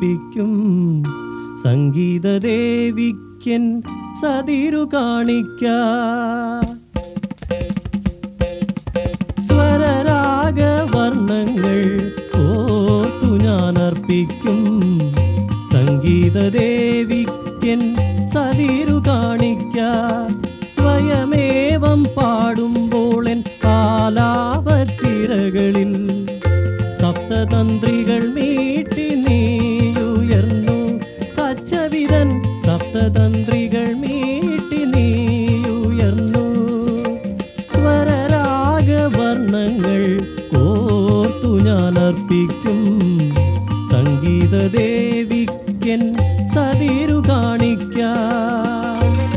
അർപ്പിക്കും സംഗീതദേവിക്കൻ സതിരു കാണിക്ക സ്വരരാഗവർണ്ണങ്ങൾ ഓർത്തു ഞാൻ അർപ്പിക്കും സംഗീതദേവിക്കൻ സതിരു കാണിക്ക സ്വയമേവം പാടുമ്പോൾ എൻ ആലാപത്തിരകളിൽ സപ്തതന്ത്രികൾ മീട്ടി നീയുയർന്നു കച്ചവിതൻ സപ്തതന്ത്രികൾ മീട്ടി നീയുയർന്നു സ്വരരാഗവർണ്ണങ്ങൾ കോർത്തു ഞാൻ അർപ്പിക്കും സംഗീതദേവിക്കൻ സതിരു കാണിക്കാം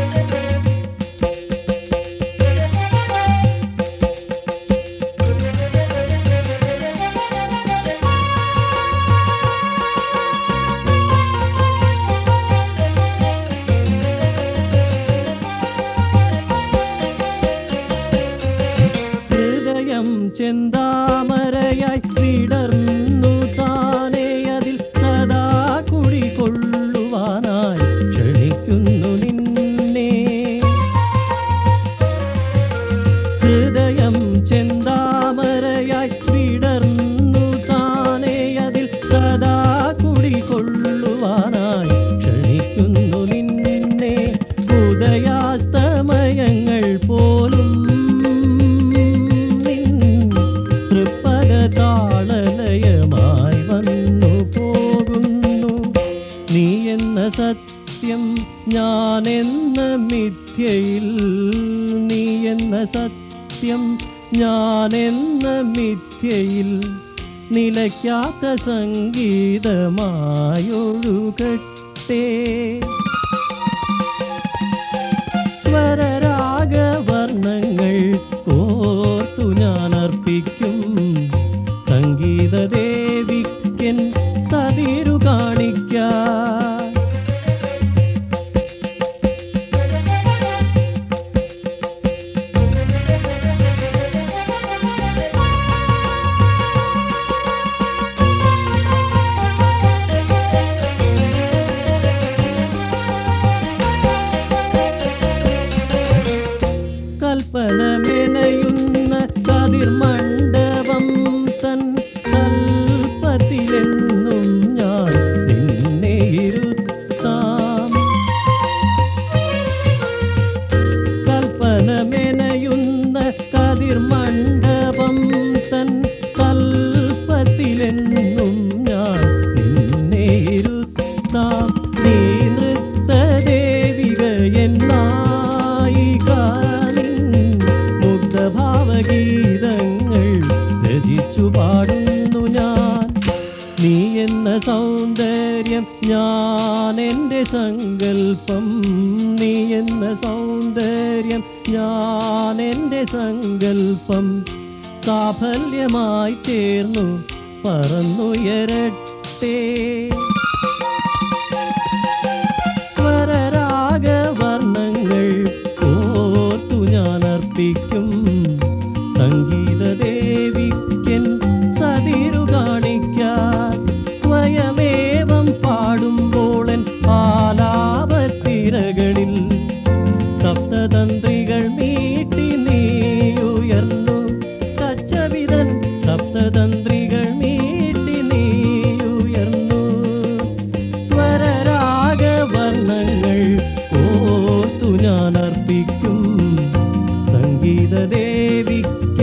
ഹൃദയം ചെന്താമരയായി വിടർന്നു താനേ അതിൽ സദാ കുടികൊള്ളുവാനായി ക്ഷണിക്കുന്നു നിന്നെ ഹൃദയം ചെന്താമരയായി വിടർന്നു താനേ അതിൽ സദാ കുടികൊള്ളുവാനായി ക്ഷണിക്കുന്നു നിന്നെ ഉദയാസ്തമയങ്ങൾ പോലും നിൻ തൃപ്പദ താളലയമായി വന്നു പോകുന്നു നീ എന്ന സത്യം ഞാൻ എന്ന മിഥ്യയിൽ നീ എന്ന സത്യം ഞാൻ എന്ന മിഥ്യയിൽ നിലയ്ക്കാത്ത സംഗീതമായൊഴുകട്ടെ സ്വരരാഗവർണ്ണങ്ങൾ കോർത്തു ഞാൻ അർപ്പിക്കും സംഗീതദേവിക്കൻ സതിരു കാണിക്കാം കൽപ്പനമെനയുന്ന കതിർമണ്ഡപം തൻ കൽപ്പത്തിലെന്നും ഞാൻ നിന്നെ ഇരുത്താം കൽപ്പനമെനയുന്ന കതിർമണ്ഡപം തൻ കൽപ്പത്തിലെന്നും ഞാൻ നിന്നെ ഇരുത്താം നീ നൃത്തദേവിക എന്നായിക മുഗ്ധഭാവഗീതങ്ങൾ രചിച്ചു പാടുന്നു ഞാൻ നീ എന്ന സൗന്ദര്യം ഞാൻ എൻ്റെ സങ്കല്പം നീ എന്ന സൗന്ദര്യം ഞാൻ എൻ്റെ സങ്കല്പം സാഫല്യമായി ചേർന്നു പറന്നുയരട്ടെ സ്വരരാഗവർണ്ണങ്ങൾ ഓർത്തു ഞാൻ അർപ്പിക്കും സംഗീതദേവിക്കൻ സതിരു കാണിക്കാൻ സ്വയമേവം പാടുമ്പോൾ എൻ ആലാപത്തിരകളിൽ സപ്തതന്ത്രികൾ മീട്ടി നീയുയർന്നു കച്ചവിതൻ സപ്തതന്ത്രികൾ മീട്ടി നീയുയർന്നു സ്വരരാഗവർണ്ണങ്ങൾ ഓർത്തു ഞാൻ അർപ്പിക്കും സംഗീതദേവിക്ക്